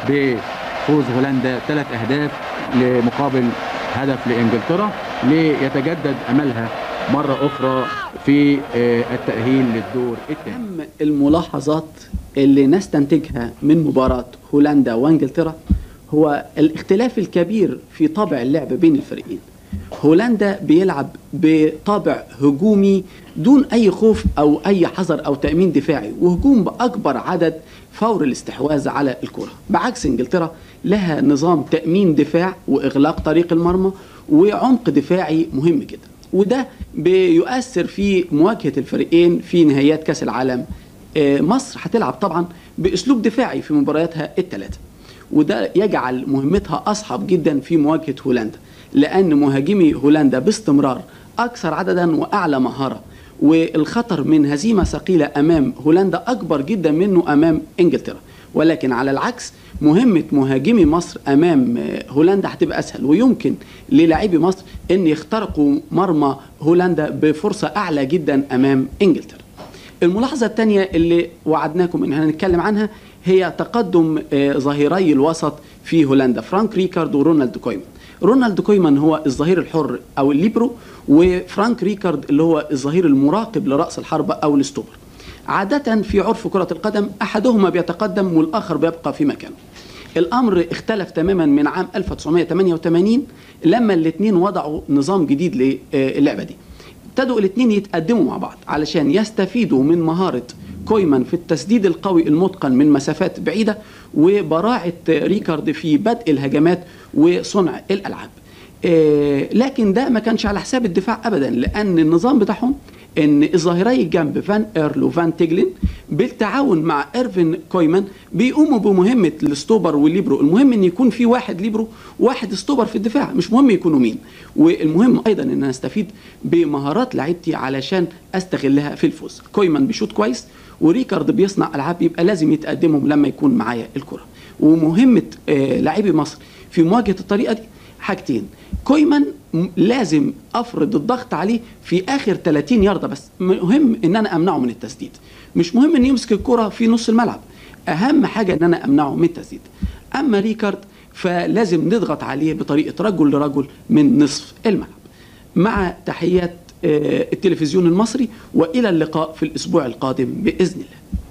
بفوز هولندا ثلاث اهداف لمقابل هدف لانجلترا ليتجدد املها مره اخرى في آه، التاهيل للدور الثاني أهم الملاحظات اللي نستنتجها من مباراة هولندا وانجلترا هو الاختلاف الكبير في طابع اللعب بين الفريقين هولندا بيلعب بطابع هجومي دون اي خوف او اي حذر او تامين دفاعي وهجوم باكبر عدد فور الاستحواذ على الكره بعكس انجلترا لها نظام تامين دفاع واغلاق طريق المرمى وعمق دفاعي مهم جدا وده بيؤثر في مواجهه الفريقين في نهائيات كاس العالم آه، مصر هتلعب طبعا باسلوب دفاعي في مبارياتها الثلاثه وده يجعل مهمتها اصعب جدا في مواجهه هولندا لان مهاجمي هولندا باستمرار اكثر عددا واعلى مهاره والخطر من هزيمه ثقيله امام هولندا اكبر جدا منه امام انجلترا ولكن على العكس مهمه مهاجمي مصر امام آه، هولندا هتبقى اسهل ويمكن للاعبي مصر ان يخترقوا مرمى هولندا بفرصه اعلى جدا امام انجلترا الملاحظة الثانية اللي وعدناكم ان هنتكلم عنها هي تقدم آه، ظهيري الوسط في هولندا فرانك ريكارد ورونالد كويمان رونالد كويمان هو الظهير الحر او الليبرو وفرانك ريكارد اللي هو الظهير المراقب لرأس الحربة او الستوبر عادة في عرف كرة القدم احدهما بيتقدم والاخر بيبقى في مكانه الامر اختلف تماما من عام 1988 لما الاثنين وضعوا نظام جديد للعبة دي ابتدوا الاثنين يتقدموا مع بعض علشان يستفيدوا من مهارة كويمان في التسديد القوي المتقن من مسافات بعيدة وبراعة ريكارد في بدء الهجمات وصنع الألعاب آه، لكن ده ما كانش على حساب الدفاع ابدا لان النظام بتاعهم ان الظاهري الجنب فان ايرل وفان تيجلين بالتعاون مع ايرفين كويمان بيقوموا بمهمه الستوبر والليبرو المهم ان يكون في واحد ليبرو واحد ستوبر في الدفاع مش مهم يكونوا مين والمهم ايضا ان انا استفيد بمهارات لعيبتي علشان استغلها في الفوز كويمان بيشوط كويس وريكارد بيصنع العاب يبقى لازم يتقدمهم لما يكون معايا الكره ومهمه آه، لاعبي مصر في مواجهه الطريقه دي حاجتين كويمان م- لازم افرض الضغط عليه في اخر 30 ياردة بس مهم ان انا امنعه من التسديد مش مهم ان يمسك الكرة في نص الملعب اهم حاجة ان انا امنعه من التسديد اما ريكارد فلازم نضغط عليه بطريقة رجل لرجل من نصف الملعب مع تحيات آه، التلفزيون المصري والى اللقاء في الاسبوع القادم باذن الله